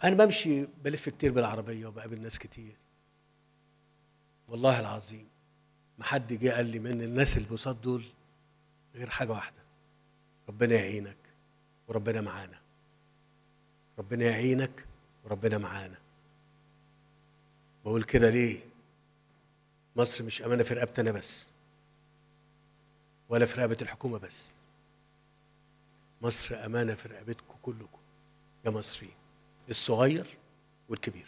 انا بمشي بلف كتير بالعربيه وبقابل ناس كتير والله العظيم ما حد جه قال لي من الناس البساط دول غير حاجه واحده ربنا يعينك وربنا معانا ربنا يعينك وربنا معانا بقول كده ليه مصر مش امانه في رقبتي انا بس ولا في رقبه الحكومه بس مصر امانه في رقبتكم كلكم يا مصريين الصغير والكبير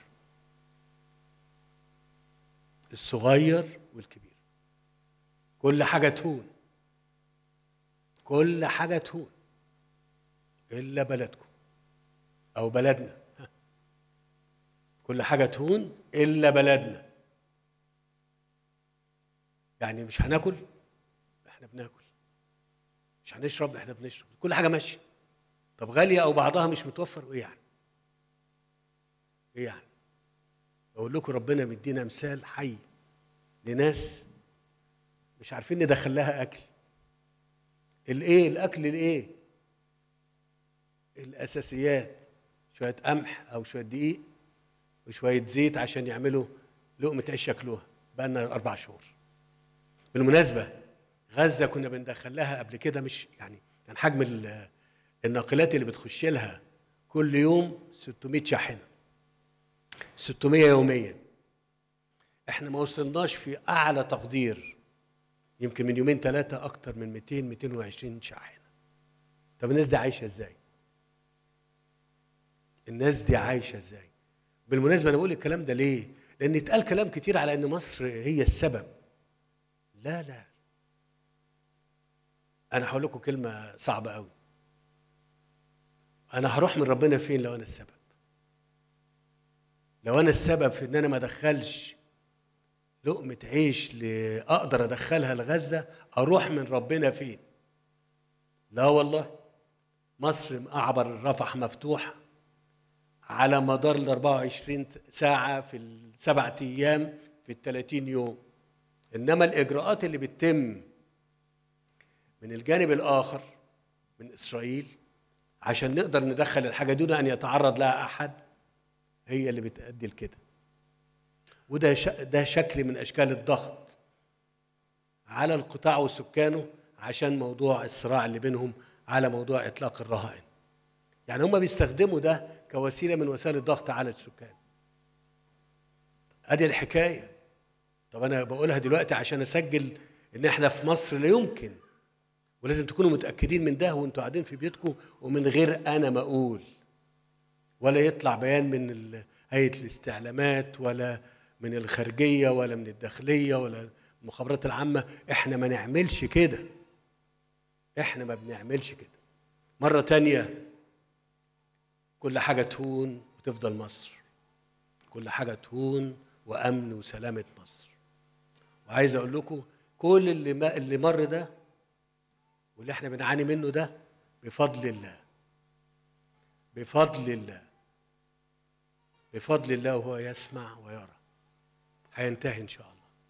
الصغير والكبير كل حاجه تهون كل حاجه تهون الا بلدكم او بلدنا كل حاجه تهون الا بلدنا يعني مش هناكل احنا بناكل مش هنشرب احنا بنشرب كل حاجه ماشيه طب غاليه او بعضها مش متوفر ايه يعني ايه يعني اقول لكم ربنا مدينا مثال حي لناس مش عارفين ندخل لها اكل الايه الاكل الايه الاساسيات شويه قمح او شويه دقيق وشويه زيت عشان يعملوا لقمه عيش ياكلوها بقى لنا اربع شهور بالمناسبه غزه كنا بندخل لها قبل كده مش يعني كان حجم ال- الناقلات اللي بتخش لها كل يوم 600 شاحنه 600 يوميا احنا ما وصلناش في اعلى تقدير يمكن من يومين ثلاثه اكتر من 200 220 شاحنه طب الناس دي عايشه ازاي الناس دي عايشه ازاي بالمناسبه انا بقول الكلام ده ليه لان اتقال كلام كتير على ان مصر هي السبب لا لا انا هقول لكم كلمه صعبه قوي انا هروح من ربنا فين لو انا السبب لو انا السبب في ان انا ما ادخلش لقمه عيش ل- اقدر ادخلها لغزه اروح من ربنا فين لا والله مصر اعبر رفح مفتوح على مدار ال 24 ساعه في السبع ايام في ال 30 يوم انما الاجراءات اللي بتتم من الجانب الاخر من اسرائيل عشان نقدر ندخل الحاجه دون ان يتعرض لها احد هي اللي بتؤدي لكده وده ش- ده شكل من اشكال الضغط على القطاع وسكانه عشان موضوع الصراع اللي بينهم على موضوع اطلاق الرهائن يعني هم بيستخدموا ده كوسيله من وسائل الضغط على السكان ادي الحكايه طب انا بقولها دلوقتي عشان اسجل ان احنا في مصر لا يمكن ولازم تكونوا متاكدين من ده وانتوا قاعدين في بيتكم ومن غير انا ما اقول ولا يطلع بيان من ال- هيئه الاستعلامات ولا من الخارجيه ولا من الداخليه ولا المخابرات العامه احنا ما نعملش كده احنا ما بنعملش كده مره تانية كل حاجه تهون وتفضل مصر كل حاجه تهون وامن وسلامه مصر وعايز اقول لكم كل اللي ما اللي مر ده واللي احنا بنعاني منه ده بفضل الله بفضل الله بفضل الله وهو يسمع ويرى هينتهي ان شاء الله